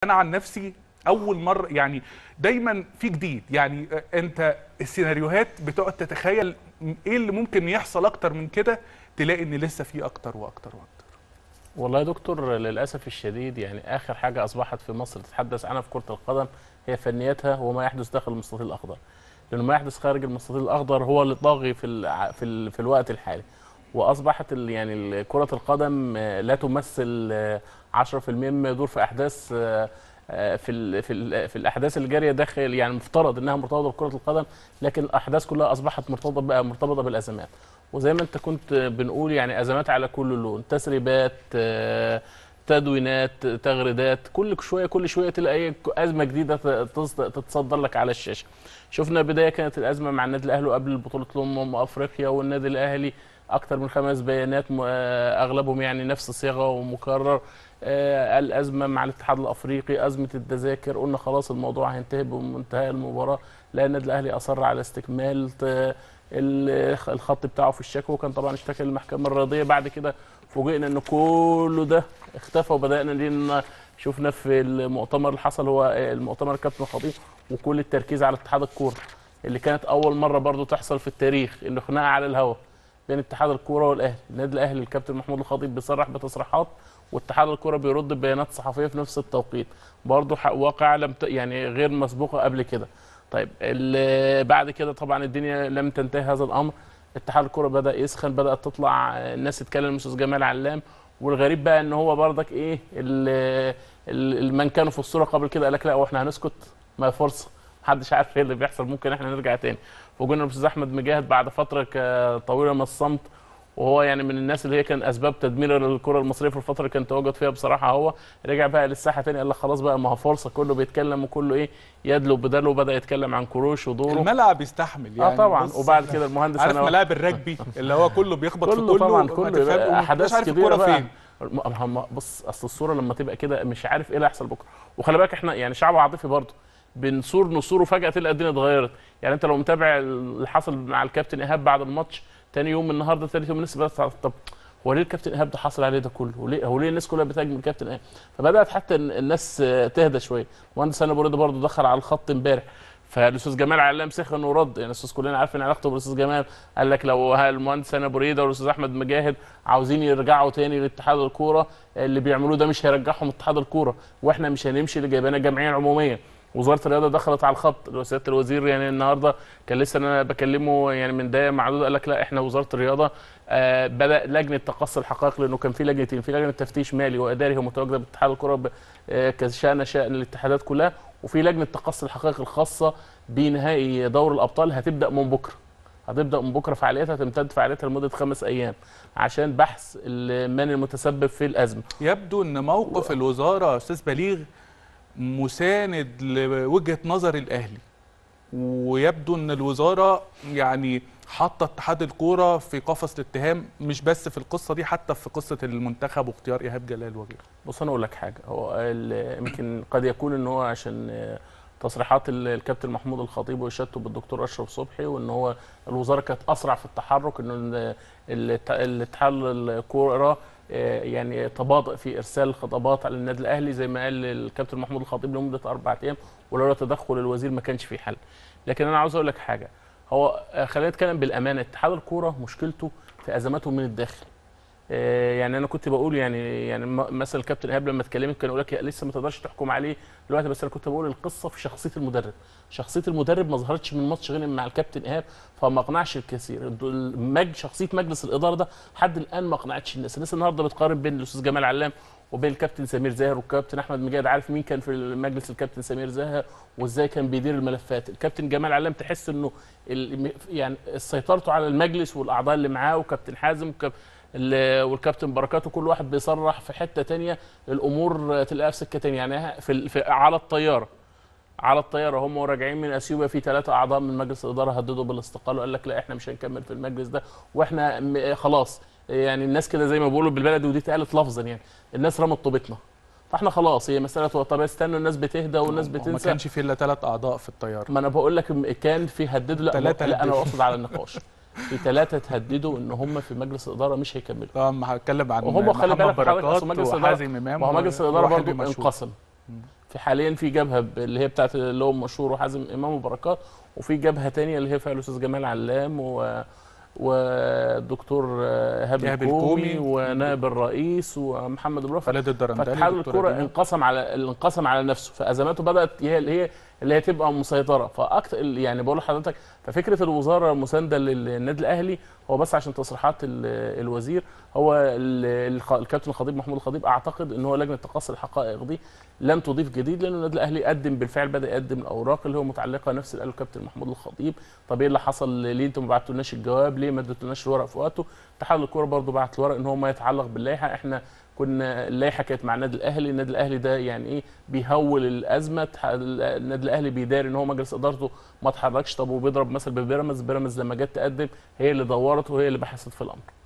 انا عن نفسي اول مره يعني دايما في جديد يعني انت السيناريوهات بتقعد تتخيل ايه اللي ممكن يحصل اكتر من كده تلاقي ان لسه في اكتر واكتر واكتر والله يا دكتور للاسف الشديد يعني اخر حاجه اصبحت في مصر تتحدث عنها في كره القدم هي فنياتها وما يحدث داخل المستطيل الاخضر لانه ما يحدث خارج المستطيل الاخضر هو اللي طاغي في ال في, ال في الوقت الحالي واصبحت ال يعني كره القدم لا تمثل 10% مما يدور في احداث في ال في ال في الاحداث اللي جاريه داخل يعني مفترض انها مرتبطه بكره القدم لكن الاحداث كلها اصبحت مرتبطه بقى مرتبطه بالازمات وزي ما انت كنت بنقول يعني ازمات على كل لون تسريبات تدوينات تغريدات كل شويه كل شويه تلاقي ازمه جديده تتصدر لك على الشاشه شفنا بدايه كانت الازمه مع النادي الاهلي قبل بطوله الامم افريقيا والنادي الاهلي اكثر من خمس بيانات اغلبهم يعني نفس الصيغه ومكرر الازمه مع الاتحاد الافريقي ازمه التذاكر قلنا خلاص الموضوع هينتهي بمنتهى المباراه لا النادي الاهلي اصر على استكمال الخط بتاعه في الشكوى وكان طبعا اشتكى للمحكمه الرياضيه بعد كده فوجئنا ان كله ده اختفى وبدانا لان شفنا في المؤتمر اللي حصل هو المؤتمر الكابتن الخطيب وكل التركيز على اتحاد الكوره اللي كانت اول مره برضو تحصل في التاريخ انه خناقه على الهواء بين اتحاد الكوره والاهلي النادي الاهلي الكابتن محمود الخطيب بيصرح بتصريحات واتحاد الكوره بيرد ببيانات صحفيه في نفس التوقيت برضه واقع لم يعني غير مسبوقه قبل كده طيب بعد كده طبعا الدنيا لم تنتهي هذا الامر اتحاد الكوره بدا يسخن بدات تطلع الناس تتكلم استاذ جمال علام والغريب بقى ان هو برضك ايه من كانوا في الصوره قبل كده قال لك لا واحنا هنسكت ما فرصه محدش عارف ايه اللي بيحصل ممكن احنا نرجع تاني وجينا الاستاذ احمد مجاهد بعد فتره طويله من الصمت وهو يعني من الناس اللي هي كان اسباب تدمير الكره المصريه في الفتره اللي كان تواجد فيها بصراحه هو رجع بقى للساحه تاني قال لك خلاص بقى ما هو فرصه كله بيتكلم وكله ايه يدلو بداله وبدا يتكلم عن كروش ودوره الملعب يستحمل يعني اه طبعا وبعد كده المهندس عارف ملاعب الرجبي اللي هو كله بيخبط كله في كله طبعا كله احداث كبيره بقى فين بص اصل الصوره لما تبقى كده مش عارف ايه اللي هيحصل بكره وخلي بالك احنا يعني شعب عاطفي برضه بنصور نصور وفجاه تلاقي الدنيا اتغيرت يعني انت لو متابع اللي حصل مع الكابتن ايهاب بعد الماتش تاني يوم النهارده ثالث يوم الناس بدات طب هو ليه الكابتن ايهاب ده حصل عليه ده كله؟ وليه هو ليه الناس كلها بتهاجم الكابتن ايهاب؟ فبدات حتى الناس تهدى شويه، المهندس انا بريده برضه دخل على الخط امبارح فالاستاذ جمال علام سخن ورد يعني الاستاذ كلنا عارفين علاقته بالاستاذ جمال قال لك لو المهندس انا بريده والاستاذ احمد مجاهد عاوزين يرجعوا تاني لاتحاد الكوره اللي بيعملوه ده مش هيرجعهم اتحاد الكوره واحنا مش هنمشي اللي جايبانا الجمعيه العموميه وزاره الرياضه دخلت على الخط سياده الوزير يعني النهارده كان لسه انا بكلمه يعني من دقايق معدوده قال لك لا احنا وزاره الرياضه آه بدا لجنه تقصي الحقائق لانه كان في لجنتين في لجنه تفتيش مالي واداري هي متواجده باتحاد الكره آه كشان شان الاتحادات كلها وفي لجنه تقصي الحقائق الخاصه بنهائي دور الابطال هتبدا من بكره هتبدا من بكره فعاليتها تمتد فعاليتها لمده خمس ايام عشان بحث من المتسبب في الازمه يبدو ان موقف و... الوزاره استاذ بليغ مساند لوجهه نظر الاهلي ويبدو ان الوزاره يعني حاطه اتحاد الكوره في قفص الاتهام مش بس في القصه دي حتى في قصه المنتخب واختيار ايهاب جلال وغيره بص انا اقول لك حاجه هو يمكن قد يكون ان هو عشان تصريحات الكابتن محمود الخطيب واشادته بالدكتور اشرف صبحي وان هو الوزاره كانت اسرع في التحرك انه الاتحاد الكوره يعني تباطئ في ارسال الخطابات على النادي الاهلي زي ما قال الكابتن محمود الخطيب لمده اربع ايام ولولا تدخل الوزير ما كانش في حل لكن انا عاوز اقول لك حاجه هو خلينا نتكلم بالامانه اتحاد الكوره مشكلته في ازماته من الداخل يعني انا كنت بقول يعني يعني مثلا الكابتن ايهاب لما اتكلمت كان يقول لك لسه ما تقدرش تحكم عليه دلوقتي بس انا كنت بقول القصه في شخصيه المدرب شخصيه المدرب ما ظهرتش من ماتش غير مع الكابتن ايهاب فما اقنعش الكثير المج شخصيه مجلس الاداره ده حد الان ما اقنعتش الناس الناس النهارده بتقارن بين الاستاذ جمال علام وبين الكابتن سمير زاهر والكابتن احمد مجاهد عارف مين كان في المجلس الكابتن سمير زاهر وازاي كان بيدير الملفات الكابتن جمال علام تحس انه يعني سيطرته على المجلس والاعضاء اللي معاه وكابتن حازم وكابتن والكابتن بركات وكل واحد بيصرح في حته تانية الامور تلاقيها في سكه تانية يعني في, في على الطياره على الطياره هم راجعين من اثيوبيا في ثلاثه اعضاء من مجلس الاداره هددوا بالاستقاله وقال لك لا احنا مش هنكمل في المجلس ده واحنا خلاص يعني الناس كده زي ما بيقولوا بالبلد ودي اتقالت لفظا يعني الناس رمت طوبتنا فاحنا خلاص هي مساله طب استنوا الناس بتهدى والناس بتنسى ما كانش في الا ثلاث اعضاء في الطياره ما انا بقول لك كان في هددوا لا, تلاتة لا انا هددوا. اقصد على النقاش في ثلاثه تهددوا ان هم في مجلس الاداره مش هيكملوا طبعا هتكلم عن وهم خلي محمد بالك حضرتك بركات أصل مجلس الإدارة- وحازم امام ما هو مجلس الاداره وواحد برضه مشهور. انقسم في حاليا في جبهه ب- اللي هي بتاعت اللي هو مشهور وحازم امام وبركات وفي جبهه تانية اللي هي فيها الاستاذ جمال علام و والدكتور ايهاب إيهاب الكومي الكومي. ونائب الرئيس ومحمد ابو رفعت خالد الدرندلي فاتحاد دكتور الكوره أمينة. انقسم على انقسم على نفسه فازماته بدات هي اللي هي اللي هي تبقى مسيطره فاكتر يعني بقول لحضرتك ففكره الوزاره المسانده للنادي الاهلي هو بس عشان تصريحات ال- الوزير هو ال- الخ- الكابتن الخطيب محمود الخطيب اعتقد ان هو لجنه تقصي الحقائق دي لن تضيف جديد لان النادي الاهلي قدم بالفعل بدا يقدم الاوراق اللي هو متعلقه نفس اللي قاله الكابتن محمود الخطيب طب ايه اللي حصل ليه انتم ما بعتولناش الجواب ليه ما اديتولناش الورق في وقته اتحاد الكوره برضه بعت الورق ان هو ما يتعلق باللائحه احنا كنا اللائحه كانت مع النادي الاهلي النادي الاهلي ده يعني ايه بيهول الازمه اتح- النادي الاهلي بيداري ان هو مجلس ادارته ما اتحركش طب وبيضرب مثل ببيراميدز بيراميدز لما جت تقدم هي اللي دورت وهي اللي بحثت في الامر